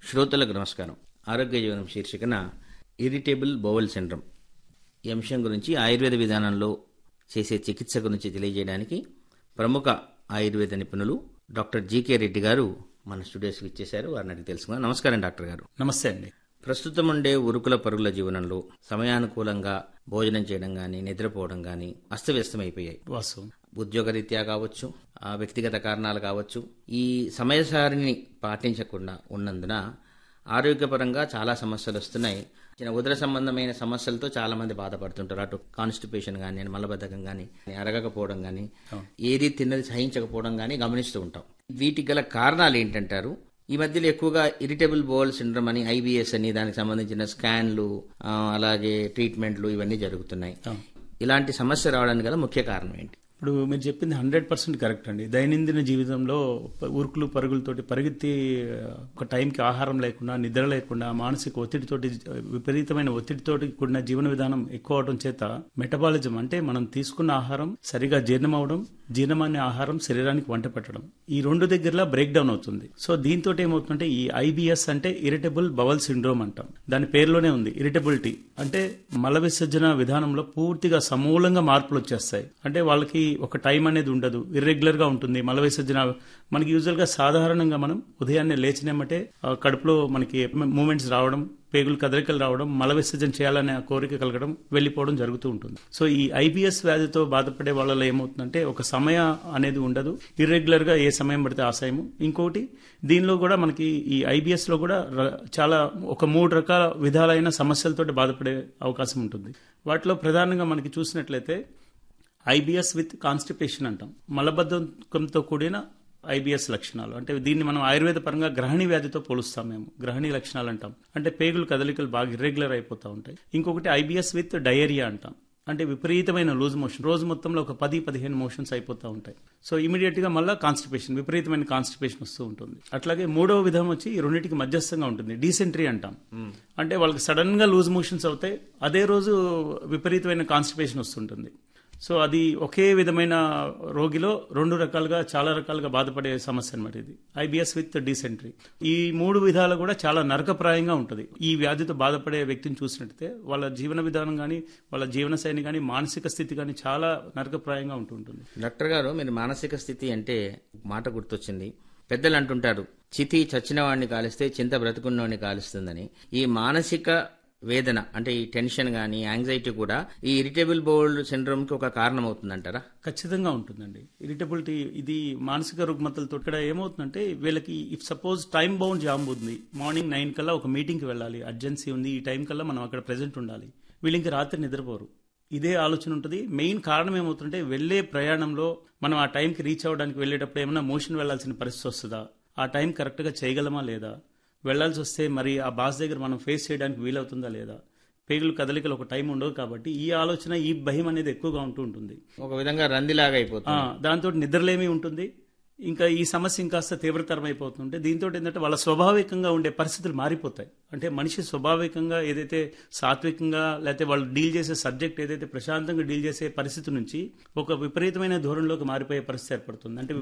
శ్రోతలకు నమస్కారం ఆరోగ్య జీవనం శీర్షికన ఇరిటేబుల్ బౌవల్ సిండ్రమ్ ఈ అంశం గురించి ఆయుర్వేద విధానంలో చేసే చికిత్స గురించి తెలియజేయడానికి ప్రముఖ ఆయుర్వేద నిపుణులు డాక్టర్ జీకే రెడ్డి గారు మన స్టూడియోస్కి ఇచ్చేశారు వారిని అడిగి తెలుసుకుందాం నమస్కారం డాక్టర్ గారు నమస్తే అండి ప్రస్తుతం ఉండే ఉరుకుల పరుగుల జీవనంలో సమయానుకూలంగా భోజనం చేయడం కానీ నిద్రపోవడం కానీ అస్తవ్యస్తమైపోయాయి వాసు ఉద్యోగరీత్యా కావచ్చు ఆ వ్యక్తిగత కారణాలు కావచ్చు ఈ సమయసారిని పాటించకుండా ఉన్నందున ఆరోగ్యపరంగా చాలా సమస్యలు వస్తున్నాయి చిన్న ఉదర సంబంధమైన సమస్యలతో చాలా మంది బాధపడుతుంటారు అటు కాన్స్టిపేషన్ కానీ మలబద్ధకం కానీ అరగకపోవడం కానీ ఏది తిన్నది సహించకపోవడం కానీ గమనిస్తూ ఉంటాం వీటికి గల కారణాలు ఏంటంటారు ఈ మధ్యలో ఎక్కువగా ఇరిటబుల్ బోల్ సిండ్రమ్ అని ఐబిఎస్ అని దానికి సంబంధించిన స్కాన్లు ఆ, అలాగే ట్రీట్మెంట్లు ఇవన్నీ జరుగుతున్నాయి ఇలాంటి సమస్య రావడానికి గల ముఖ్య కారణం ఏంటి ఇప్పుడు మీరు చెప్పింది హండ్రెడ్ పర్సెంట్ కరెక్ట్ అండి దైనందిన జీవితంలో ప- ఉరుకులు పరుగులతోటి పరిగెత్తి ఆ, ఒక టైంకి ఆహారం లేకుండా నిద్ర లేకుండా మానసిక ఒత్తిడితోటి విపరీతమైన ఒత్తిడితోటి కూడిన జీవన విధానం ఎక్కువ అవడం చేత మెటబాలిజం అంటే మనం తీసుకున్న ఆహారం సరిగా జీర్ణం అవడం జీర్ణమైన ఆహారం శరీరానికి వంట పెట్టడం ఈ రెండు దగ్గరలా బ్రేక్ డౌన్ అవుతుంది సో దీంతో ఏమవుతుందంటే ఈ ఐబిఎస్ అంటే ఇరిటబుల్ బవల్ సిండ్రోమ్ అంటాం దాని పేరులోనే ఉంది ఇరిటబిలిటీ అంటే మల విసర్జన విధానంలో పూర్తిగా సమూలంగా మార్పులు వచ్చేస్తాయి అంటే వాళ్ళకి ఒక టైం అనేది ఉండదు ఇర్రెగ్యులర్ గా ఉంటుంది మల విసర్జన మనకి యూజువల్ గా సాధారణంగా మనం ఉదయాన్నే లేచినమ్మటే ఆ, కడుపులో మనకి మూమెంట్స్ రావడం పేగులు కదలికలు రావడం మల విసర్జన చేయాలనే ఆ కోరిక కలగడం వెళ్ళిపోవడం జరుగుతూ ఉంటుంది సో ఈ ఐబిఎస్ వ్యాధితో బాధపడే వాళ్ళలో ఏమవుతుందంటే ఒక సమయం అనేది ఉండదు ఇర్రెగ్యులర్ గా ఏ సమయం పడితే ఆ సమయం ఇంకోటి దీనిలో కూడా మనకి ఈ ఐబిఎస్ లో కూడా ర- చాలా ఒక మూడు రకాల విధాలైన సమస్యలతో బాధపడే అవకాశం ఉంటుంది వాటిలో ప్రధానంగా మనకి చూసినట్లయితే ఐబిఎస్ విత్ కాన్స్టిపేషన్ అంటాం మలబద్ధకంతో కూడిన ఐబిఎస్ లక్షణాలు అంటే దీన్ని మనం ఆయుర్వేద పరంగా గ్రహణి వ్యాధితో పోలుస్తాం మేము గ్రహణి లక్షణాలు అంటాం అంటే పేగులు కదలికలు బాగా ఇర్రెగ్యులర్ అయిపోతూ ఉంటాయి ఇంకొకటి ఐబిఎస్ విత్ డయేరియా అంటాం అంటే విపరీతమైన లూజ్ మోషన్ రోజు మొత్తంలో ఒక పది పదిహేను మోషన్స్ అయిపోతూ ఉంటాయి సో ఇమీడియట్ గా మళ్ళీ కాన్స్టిపేషన్ విపరీతమైన కాన్స్టిపేషన్ వస్తూ ఉంటుంది అట్లాగే మూడవ విధం వచ్చి ఈ రెండింటికి మధ్యస్థంగా ఉంటుంది డీసెంట్రీ అంటాం అంటే వాళ్ళకి సడన్ గా లూజ్ మోషన్స్ అవుతాయి అదే రోజు విపరీతమైన కాన్స్టిపేషన్ వస్తుంటుంది సో అది ఒకే విధమైన రోగిలో రెండు రకాలుగా చాలా రకాలుగా బాధపడే సమస్య అనమాట ఇది ఐబిఎస్ విత్ డీసెంట్రీ ఈ మూడు విధాలు కూడా చాలా నరకప్రాయంగా ఉంటుంది ఈ వ్యాధితో బాధపడే వ్యక్తిని చూసినట్టయితే వాళ్ళ జీవన విధానం కానీ వాళ్ళ జీవన శైలి కానీ మానసిక స్థితి కానీ చాలా నరకప్రాయంగా ఉంటుంటుంది డాక్టర్ గారు మీరు మానసిక స్థితి అంటే మాట గుర్తొచ్చింది పెద్దలు అంటుంటారు చితి చచ్చిన వాడిని కాలిస్తే చింత బ్రతుకున్నవాడిని కాలుస్తుందని ఈ మానసిక వేదన అంటే ఈ టెన్షన్ కానీ యాంగ్జైటీ కూడా ఈ ఇరిటబుల్ బౌల్ సిండ్రోమ్ కి ఒక కారణం అవుతుందంటారా ఖచ్చితంగా ఉంటుందండి ఇరిటబిలిటీ ఇది మానసిక రుగ్మతలతో ఇక్కడ ఏమవుతుందంటే వీళ్ళకి if suppose time bound job ఉంది మార్నింగ్ నైన్ కల్లా ఒక మీటింగ్కి వెళ్ళాలి అర్జెన్సీ ఉంది ఈ టైం కల్లా మనం అక్కడ ప్రెజెంట్ ఉండాలి వీళ్ళు ఇంక రాత్రి నిద్రపోరు ఇదే ఆలోచన ఉంటుంది మెయిన్ కారణం ఏమవుతుంటే వెళ్ళే ప్రయాణంలో మనం ఆ టైంకి రీచ్ అవ్వడానికి వెళ్ళేటప్పుడు ఏమైనా మోషన్ వెళ్లాల్సిన పరిస్థితి వస్తుందా ఆ టైం కరెక్ట్గా చేయగలమా లేదా వెళ్లాల్సి వస్తే మరి ఆ బాస్ దగ్గర మనం ఫేస్ చేయడానికి వీలవుతుందా లేదా పేగులు కదలికలు ఒక టైం ఉండవు కాబట్టి ఈ ఆలోచన ఈ భయం అనేది ఎక్కువగా ఉంటూ ఉంటుంది ఒక విధంగా రందిలాగా అయిపోతుంది దాంతో నిద్రలేమి ఉంటుంది ఇంకా ఈ సమస్య ఇంకాస్త తీవ్రతరం అయిపోతుంటే దీంతో ఏంటంటే వాళ్ళ స్వాభావికంగా ఉండే పరిస్థితులు మారిపోతాయి అంటే మనిషి స్వాభావికంగా ఏదైతే సాత్వికంగా లేకపోతే వాళ్ళు డీల్ చేసే సబ్జెక్ట్ ఏదైతే ప్రశాంతంగా డీల్ చేసే పరిస్థితి నుంచి ఒక విపరీతమైన ధోరణిలోకి మారిపోయే పరిస్థితి ఏర్పడుతుంది అంటే